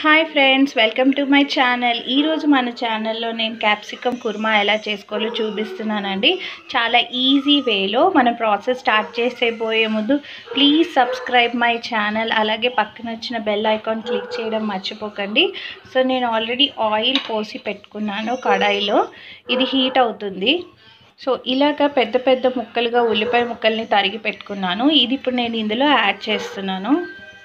hi friends welcome to my channel ఈరోజు మన ఛానల్లో నేను క్యాప్సికమ్ కుర్మా ఎలా చేసుకోవాలో చూపిస్తున్నానండి చాలా ఈజీ వేలో మన ప్రాసెస్ స్టార్ట్ చేసే పోయే ముందు ప్లీజ్ సబ్స్క్రైబ్ మై ఛానల్ అలాగే పక్కన వచ్చిన బెల్ ఐకాన్ క్లిక్ చేయడం మర్చిపోకండి సో నేను ఆల్రెడీ ఆయిల్ పోసి పెట్టుకున్నాను కడాయిలో ఇది హీట్ అవుతుంది సో ఇలాగ పెద్ద పెద్ద ముక్కలుగా ఉల్లిపాయ ముక్కల్ని తరిగి పెట్టుకున్నాను ఇది ఇప్పుడు నేను ఇందులో యాడ్ చేస్తున్నాను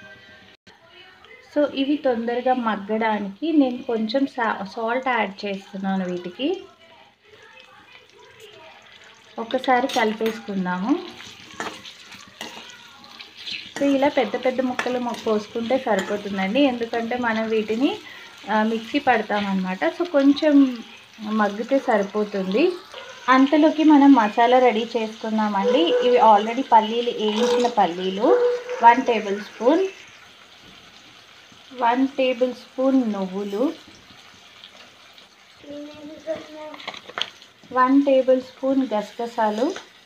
సో ఇవి తొందరగా మగ్గడానికి నేను కొంచెం సా సాల్ట్ యాడ్ చేస్తున్నాను వీటికి ఒకసారి కలిపేసుకుందాము సో ఇలా పెద్ద పెద్ద ముక్కలు పోసుకుంటే సరిపోతుందండి ఎందుకంటే మనం వీటిని మిక్సీ పడతామన్నమాట సో కొంచెం మగ్గితే సరిపోతుంది అంతలోకి మనం మసాలా రెడీ చేసుకుందామండి ఇవి ఆల్రెడీ పల్లీలు వేయించిన పల్లీలు one tablespoon one tablespoon నువ్వులు వన్ టేబుల్ స్పూన్ గసగసాలు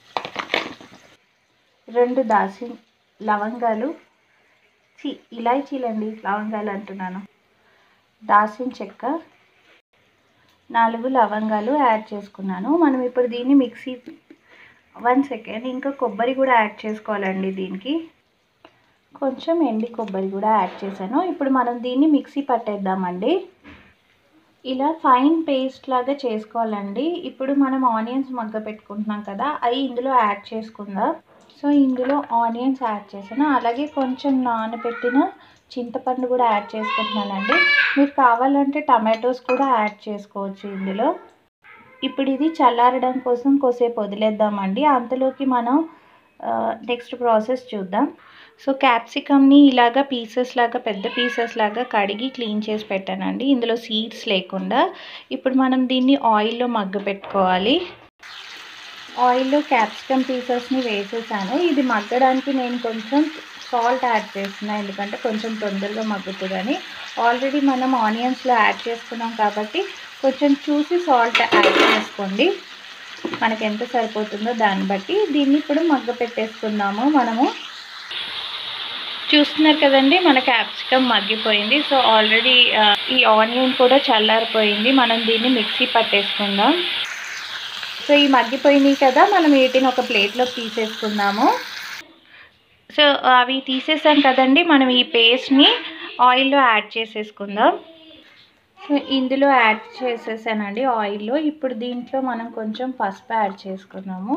రెండు దాసి లవంగాలు చి ఇలాచీలండి లవంగాలు అంటున్నాను దాసిన చెక్క నాలుగు లవంగాలు యాడ్ చేసుకున్నాను మనం ఇప్పుడు దీన్ని మిక్సీ వన్ సెకండ్ ఇంకా కొబ్బరి కూడా యాడ్ చేసుకోవాలండి దీనికి కొంచెం ఎండి కొబ్బరి కూడా యాడ్ చేశాను ఇప్పుడు మనం దీన్ని మిక్సీ పట్టేద్దామండి ఇలా ఫైన్ పేస్ట్ లాగా చేసుకోవాలండి ఇప్పుడు మనం ఆనియన్స్ మగ్గ పెట్టుకుంటున్నాం కదా అవి ఇందులో యాడ్ చేసుకుందాం సో ఇందులో ఆనియన్స్ యాడ్ చేశాను అలాగే కొంచెం నానబెట్టిన చింతపండు కూడా యాడ్ చేసుకుంటున్నానండి మీరు కావాలంటే టమాటోస్ కూడా యాడ్ చేసుకోవచ్చు ఇందులో ఇప్పుడు ఇది చల్లారడం కోసం కొద్దిసేపు వదిలేద్దామండి అంతలోకి మనం నెక్స్ట్ ప్రాసెస్ చూద్దాం సో క్యాప్సికమ్ని ఇలాగా పీసెస్ లాగా పెద్ద పీసెస్ లాగా కడిగి క్లీన్ చేసి పెట్టానండి ఇందులో సీడ్స్ లేకుండా ఇప్పుడు మనం దీన్ని ఆయిల్లో మగ్గ పెట్టుకోవాలి ఆయిల్లో క్యాప్సికమ్ పీసెస్ని వేసేసాను ఇది మగ్గడానికి నేను కొంచెం సాల్ట్ యాడ్ చేస్తున్నాను ఎందుకంటే కొంచెం తొందరగా మగ్గుతుందని ఆల్రెడీ మనం ఆనియన్స్లో యాడ్ చేసుకున్నాం కాబట్టి కొంచెం చూసి సాల్ట్ యాడ్ చేసుకోండి మనకి ఎంత సరిపోతుందో దాన్ని బట్టి దీన్ని ఇప్పుడు మగ్గ పెట్టేసుకుందాము మనము చూస్తున్నారు కదండి మన క్యాప్సికమ్ మగ్గిపోయింది సో ఆల్రెడీ ఈ ఆనియన్ కూడా చల్లారిపోయింది మనం దీన్ని మిక్సీ పట్టేసుకుందాం సో ఈ మగ్గిపోయినాయి కదా మనం వీటిని ఒక ప్లేట్లో తీసేసుకుందాము సో అవి తీసేసాం కదండి మనం ఈ పేస్ట్ని ఆయిల్లో యాడ్ చేసేసుకుందాం సో ఇందులో యాడ్ చేసేసానండి ఆయిల్లో ఇప్పుడు దీంట్లో మనం కొంచెం పసుపు యాడ్ చేసుకున్నాము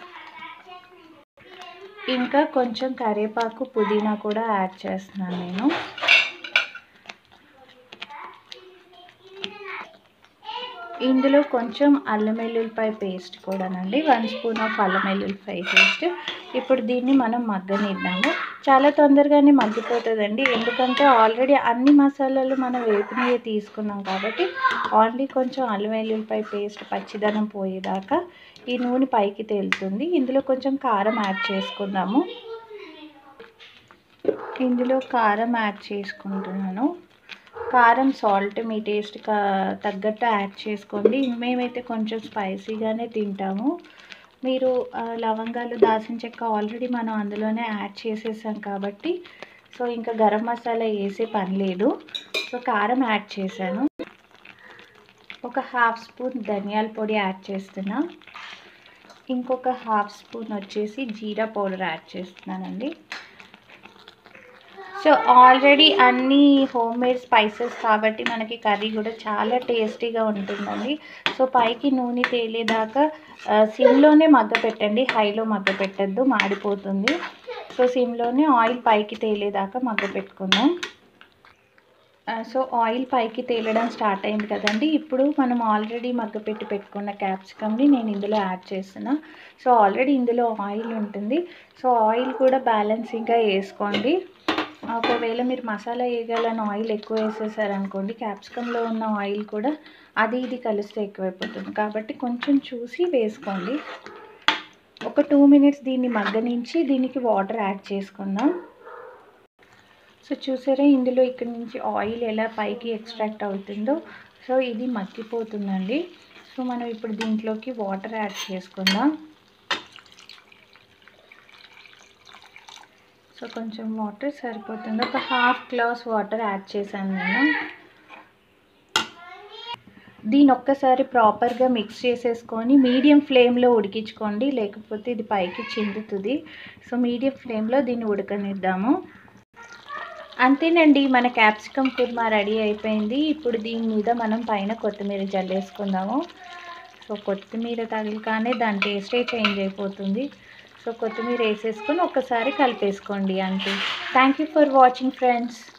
ఇంకా కొంచెం కరివేపాకు పుదీనా కూడా యాడ్ చేస్తున్నాను నేను ఇందులో కొంచెం అల్లం వెల్లుల్లిపాయ పేస్ట్ కూడానండి వన్ స్పూన్ ఆఫ్ అల్లం వెల్లుల్లిపాయ పేస్ట్ ఇప్పుడు దీన్ని మనం మగ్గనిద్దాము చాలా తొందరగానే మగ్గిపోతుందండి ఎందుకంటే ఆల్రెడీ అన్ని మసాలాలు మనం వేపినవి తీసుకున్నాం కాబట్టి ఓన్లీ కొంచెం అల్లం వెల్లుల్లిపాయ పేస్ట్ పచ్చిదనం పోయేదాకా ఈ నూనె పైకి తేలుతుంది ఇందులో కొంచెం కారం యాడ్ చేసుకుందాము ఇందులో కారం యాడ్ చేసుకుంటున్నాను కారం సాల్ట్ మీ టేస్ట్ తగ్గట్టు యాడ్ చేసుకోండి మేమైతే కొంచెం స్పైసీగానే తింటాము మీరు లవంగాలు దాసిన చెక్క ఆల్రెడీ మనం అందులోనే యాడ్ చేసేసాం కాబట్టి సో ఇంకా గరం మసాలా వేసే పని లేదు సో కారం యాడ్ చేశాను ఒక హాఫ్ స్పూన్ ధనియాల పొడి యాడ్ చేస్తున్నా ఇంకొక హాఫ్ స్పూన్ వచ్చేసి జీరా పౌడర్ యాడ్ చేస్తున్నానండి సో ఆల్రెడీ అన్ని హోమ్ మేడ్ స్పైసెస్ కాబట్టి మనకి కర్రీ కూడా చాలా టేస్టీగా ఉంటుందండి సో పైకి నూనె తేలేదాకా సిమ్లోనే మగ్గ పెట్టండి హైలో మగ్గ పెట్టద్దు మాడిపోతుంది సో సిమ్లోనే ఆయిల్ పైకి తేలేదాకా మగ్గ పెట్టుకుందాం సో ఆయిల్ పైకి తేలడం స్టార్ట్ అయింది కదండి ఇప్పుడు మనం ఆల్రెడీ మగ్గపెట్టి పెట్టుకున్న క్యాప్సికమ్ని నేను ఇందులో యాడ్ చేస్తున్నా సో ఆల్రెడీ ఇందులో ఆయిల్ ఉంటుంది సో ఆయిల్ కూడా బ్యాలెన్సింగ్గా వేసుకోండి ఒకవేళ మీరు మసాలా వేయగలని ఆయిల్ ఎక్కువ వేసేసారనుకోండి క్యాప్సికంలో ఉన్న ఆయిల్ కూడా అది ఇది కలిస్తే ఎక్కువైపోతుంది కాబట్టి కొంచెం చూసి వేసుకోండి ఒక టూ మినిట్స్ దీన్ని మగ్గనించి దీనికి వాటర్ యాడ్ చేసుకుందాం సో చూసారా ఇందులో ఇక్కడ నుంచి ఆయిల్ ఎలా పైకి ఎక్స్ట్రాక్ట్ అవుతుందో సో ఇది మగ్గిపోతుందండి సో మనం ఇప్పుడు దీంట్లోకి వాటర్ యాడ్ చేసుకుందాం సో సో కొంచెం వాటర్ సరిపోతుంది ఒక హాఫ్ గ్లాస్ వాటర్ యాడ్ చేశాను నేను దీని ఒక్కసారి ప్రాపర్గా మిక్స్ చేసేసుకొని మీడియం ఫ్లేమ్లో ఉడికించుకోండి లేకపోతే ఇది పైకి చిందుతుంది సో మీడియం ఫ్లేమ్లో దీన్ని ఉడకనిద్దాము అంతేనండి మన క్యాప్సికమ్ కుర్మా రెడీ అయిపోయింది ఇప్పుడు దీని మీద మనం పైన కొత్తిమీర జల్లేసుకుందాము సో కొత్తిమీర తగిలికానే దాని టేస్టే చేంజ్ అయిపోతుంది సో కొత్తిమీర వేసేసుకొని ఒక్కసారి కలిపేసుకోండి అంతే thank you for watching friends